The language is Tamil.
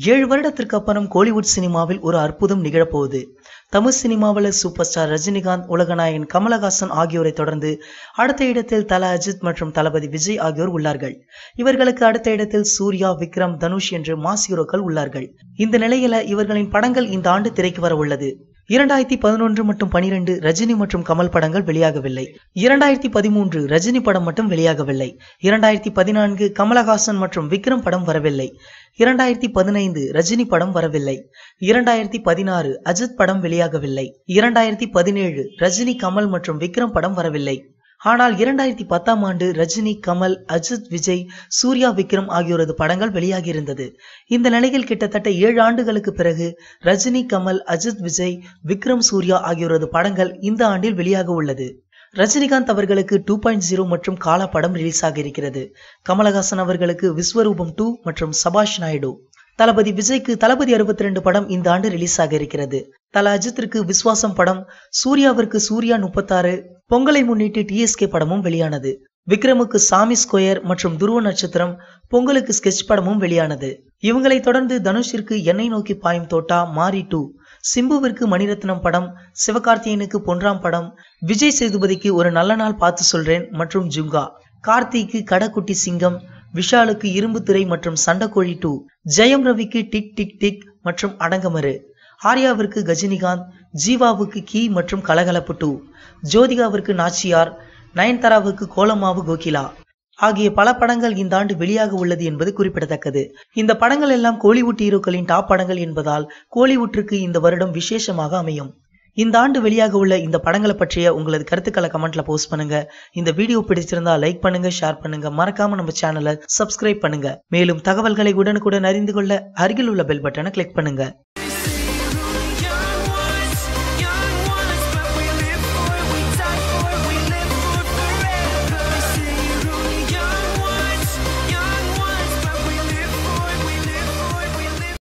ஏழு வருடத்திற்கு அப்புறம் கோலிவுட் சினிமாவில் ஒரு அற்புதம் நிகழப்போகுது தமிழ் சினிமாவில் சூப்பர் ஸ்டார் ரஜினிகாந்த் உலகநாயகன் கமலஹாசன் ஆகியோரை தொடர்ந்து அடுத்த இடத்தில் தல அஜித் மற்றும் தளபதி விஜய் ஆகியோர் உள்ளார்கள் இவர்களுக்கு அடுத்த இடத்தில் சூர்யா விக்ரம் தனுஷ் என்று மாஸ் ஹீரோக்கள் உள்ளார்கள் இந்த நிலையில இவர்களின் படங்கள் இந்த ஆண்டு திரைக்கு வர உள்ளது இரண்டாயிரத்தி பதினொன்று மற்றும் பனிரெண்டு ரஜினி மற்றும் கமல் படங்கள் வெளியாகவில்லை இரண்டாயிரத்தி பதிமூன்று ரஜினி படம் மட்டும் வெளியாகவில்லை இரண்டாயிரத்தி பதினான்கு கமலஹாசன் மற்றும் விக்ரம் படம் வரவில்லை இரண்டாயிரத்தி பதினைந்து ரஜினி படம் வரவில்லை இரண்டாயிரத்தி பதினாறு அஜித் படம் வெளியாகவில்லை இரண்டாயிரத்தி பதினேழு ரஜினி கமல் மற்றும் விக்ரம் படம் வரவில்லை ஆனால் இரண்டாயிரத்தி பத்தாம் ஆண்டு ரஜினி கமல் அஜித் விஜய் சூர்யா விக்ரம் ஆகியோரது படங்கள் வெளியாகியிருந்தது இந்த நிலையில் கிட்டத்தட்ட ஏழு ஆண்டுகளுக்கு பிறகு ரஜினி கமல் அஜித் விஜய் விக்ரம் சூர்யா ஆகியோரது படங்கள் இந்த ஆண்டில் வெளியாக உள்ளது ரஜினிகாந்த் அவர்களுக்கு டூ பாயிண்ட் ஜீரோ மற்றும் காலா படம் ரிலீஸ் ஆக இருக்கிறது கமலஹாசன் அவர்களுக்கு விஸ்வரூபம் டூ மற்றும் சபாஷ் நாயுடு தளபதி விஜய்க்கு தளபதி அறுபத்தி ரெண்டு படம் இந்த ஆண்டு ரிலீஸ் ஆக இருக்கிறது தல அஜித்திற்கு விஸ்வாசம் படம் சூர்யாவிற்கு சூர்யா முப்பத்தாறு பொங்கலை முன்னிட்டு டிஎஸ்கே படமும் வெளியானது விக்ரமுக்கு சாமி ஸ்கொயர் மற்றும் துருவ நட்சத்திரம் பொங்கலுக்கு ஸ்கெட்ச் படமும் வெளியானது இவங்களை தொடர்ந்து தனுஷிற்கு எண்ணெய் நோக்கி பாயும் தோட்டா மாரி டூ சிம்புவிற்கு மணிரத்னம் படம் சிவகார்த்தியனுக்கு பொன்றாம் படம் விஜய் சேதுபதிக்கு ஒரு நல்ல நாள் பார்த்து சொல்றேன் மற்றும் ஜுங்கா கார்த்திக்கு கடக்குட்டி சிங்கம் விஷாலுக்கு இரும்பு திரை மற்றும் சண்டக்கோழி டூ ஜெயம் ரவிக்கு டிக் டிக் டிக் மற்றும் அடங்கமரு ஆர்யாவிற்கு கஜினிகாந்த் ஜீவாவுக்கு கீ மற்றும் கலகலப்பு டூ ஜோதிகாவிற்கு நாச்சியார் நயன்தாராவுக்கு கோலமாவு கோகிலா ஆகிய பல படங்கள் இந்த ஆண்டு வெளியாக உள்ளது என்பது குறிப்பிடத்தக்கது இந்த படங்கள் எல்லாம் கோலிவுட் ஹீரோக்களின் டாப் படங்கள் என்பதால் கோலிவுட்டிற்கு இந்த வருடம் விசேஷமாக அமையும் இந்த ஆண்டு வெளியாக உள்ள இந்த படங்களை பற்றிய உங்களது கருத்துக்களை கமெண்ட்ல போஸ்ட் பண்ணுங்க இந்த வீடியோ பிடிச்சிருந்தா லைக் பண்ணுங்க ஷேர் பண்ணுங்க மறக்காம நம்ம சேனலை சப்ஸ்கிரைப் பண்ணுங்க மேலும் தகவல்களை உடனுக்குடன் அறிந்து கொள்ள அருகில் உள்ள பெல் பட்டனை கிளிக் பண்ணுங்க